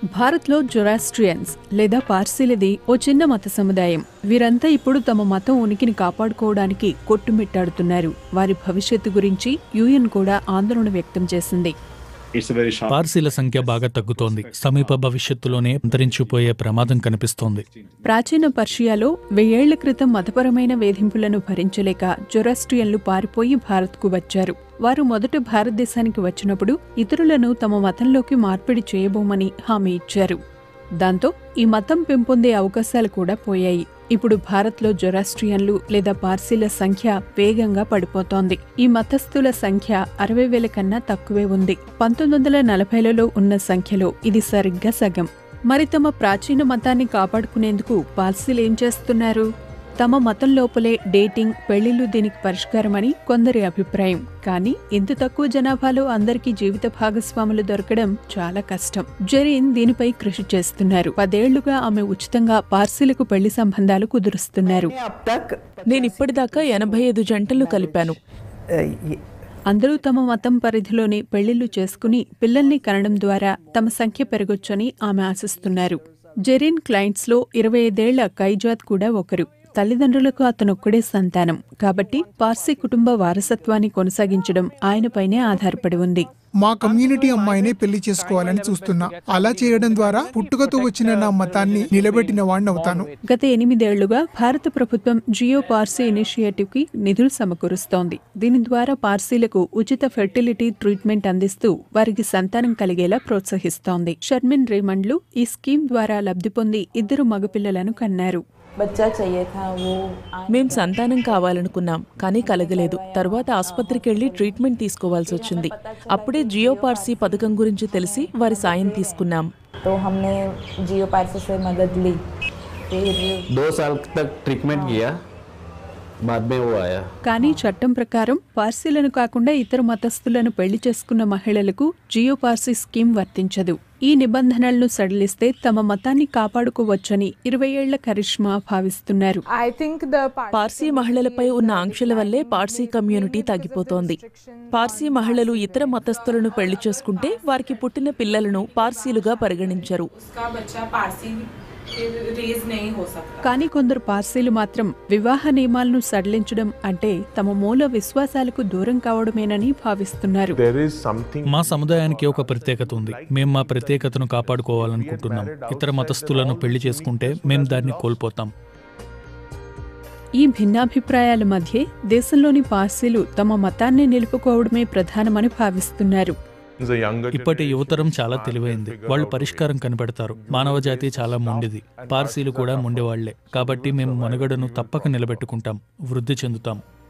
భారత్లో జొరాస్ట్రియన్స్ లేదా పార్సీలది ఓ చిన్న మత సముదాయం వీరంతా ఇప్పుడు తమ మతం ఉనికిని కాపాడుకోవడానికి కొట్టుమిట్టాడుతున్నారు వారి భవిష్యత్తు గురించి యుఎన్ కూడా ఆందోళన వ్యక్తం చేసింది It's a very sharp. పార్సీల సంఖ్య బాగా తగ్గుతోంది సమీప భవిష్యత్తులోనే అంతరించిపోయే ప్రమాదం కనిపిస్తోంది ప్రాచీన పర్షియాలో వెయ్యేళ్ల క్రితం మతపరమైన వేధింపులను భరించలేక జొరాస్ట్రియన్లు పారిపోయి భారత్కు వచ్చారు వారు మొదట భారతదేశానికి వచ్చినప్పుడు ఇతరులను తమ మతంలోకి మార్పిడి చేయబోమని హామీ ఇచ్చారు దాంతో ఈ మతం పెంపొందే అవకాశాలు కూడా పోయాయి ఇప్పుడు భారత్లో జొరాస్ట్రియన్లు లేదా పార్సీల సంఖ్య వేగంగా పడిపోతోంది ఈ మతస్థుల సంఖ్య అరవై వేల కన్నా తక్కువే ఉంది పంతొమ్మిది వందల నలభైలలో ఉన్న సంఖ్యలో ఇది సరిగ్గా సగం మరి తమ ప్రాచీన మతాన్ని కాపాడుకునేందుకు పార్సీలు ఏం చేస్తున్నారు తమ మతం లోపలే డేటింగ్ పెళ్లిళ్లు దీనికి పరిష్కారమని కొందరి అభిప్రాయం కానీ ఇంత తక్కువ జనాభాలో అందరికీ జీవిత భాగస్వాములు దొరకడం చాలా కష్టం జెరీన్ దీనిపై కృషి చేస్తున్నారు పదేళ్లుగా ఆమె ఉచితంగా పార్సీలకు పెళ్లి సంబంధాలు కుదురుస్తున్నారు अब तक నేను ఇప్పటిదాకా ఎనభై ఐదు జంటలు కలిపాను अ, ये- అందరూ తమ మతం పరిధిలోనే పెళ్లిళ్లు చేసుకుని పిల్లల్ని కనడం ద్వారా తమ సంఖ్య పెరగొచ్చని ఆమె ఆశిస్తున్నారు జెరీన్ క్లయింట్స్లో ఇరవై ఐదేళ్ల కైజాద్ కూడా ఒకరు తల్లిదండ్రులకు అతనొక్కడే సంతానం కాబట్టి పార్సీ కుటుంబ వారసత్వాన్ని కొనసాగించడం ఆయనపైనే ఆధారపడి ఉంది మా కమ్యూనిటీ అమ్మాయినే పెళ్లి చేసుకోవాలని చూస్తున్నా అలా చేయడం ద్వారా పుట్టుకతో వచ్చిన నా మతాన్ని నిలబెట్టిన వాడిని అవుతాను గత ఎనిమిదేళ్లుగా భారత ప్రభుత్వం జియో పార్సీ ఇనిషియేటివ్ కి నిధులు సమకూరుస్తోంది దీని ద్వారా పార్సీలకు ఉచిత ఫెర్టిలిటీ ట్రీట్మెంట్ అందిస్తూ వారికి సంతానం కలిగేలా ప్రోత్సహిస్తోంది షర్మిన్ రేమండ్లు ఈ స్కీమ్ ద్వారా లబ్ధి పొంది ఇద్దరు మగపిల్లలను కన్నారు बच्चा चाहिए था वो మేం సంతానం కావాలనుకున్నాం కానీ కలగలేదు తర్వాత ఆసుపత్రికి వెళ్లి ట్రీట్మెంట్ తీసుకోవాల్సి వచ్చింది అప్పుడే జియో పార్సీ పథకం గురించి తెలిసి వారి సాయం తీసుకున్నాం तो हमने जियो पार्सी से मदद ली फिर दो साल तक ट्रीटमेंट किया बाद में वो आया కానీ చట్టం ప్రకారం పార్సీలను కాకుండా ఇతర మతస్థులను పెళ్లి చేసుకున్న మహిళలకు జియో పార్సీ స్కీమ్ వర్తించదు ఈ నిబంధనలను సడలిస్తే తమ మతాన్ని కాపాడుకోవచ్చని ఇరవై ఏళ్ల కరిష్మా భావిస్తున్నారు I think the పార్సీ మహిళలపై ఉన్న ఆంక్షల వల్లే పార్సీ కమ్యూనిటీ తగ్గిపోతోంది పార్సీ మహిళలు ఇతర మతస్థులను పెళ్లి చేసుకుంటే వారికి పుట్టిన పిల్లలను పార్సీలుగా పరిగణించరు उसका बच्चा पारसी रेज नहीं हो सकता కానీ కొందరు పార్సీలు మాత్రం వివాహ నియమాలను సడలించడం అంటే తమ మూల విశ్వాసాలకు దూరం కావడమేనని భావిస్తున్నారు there is something మా సముదాయానికి ఒక ప్రత్యేకత ఉంది మేం మా ప్రత్యేకతను కాపాడుకోవాలనుకుంటున్నాం ఇతర మతస్థులను పెళ్లి చేసుకుంటే మేం దాన్ని కోల్పోతాం ఈ భిన్నాభిప్రాయాల మధ్య దేశంలోని పార్సీలు తమ మతాన్ని నిలుపుకోవడమే ప్రధానమని భావిస్తున్నారు is a younger ఇప్పటి యువతరం చాలా తెలివైంది వాళ్ళు పరిష్కారం కనిపెడతారు మానవ జాతి చాలా మొండిది పార్సీలు కూడా మొండివాళ్లే కాబట్టి మేము మనుగడను తప్పక నిలబెట్టుకుంటాం వృద్ధి చెందుతాం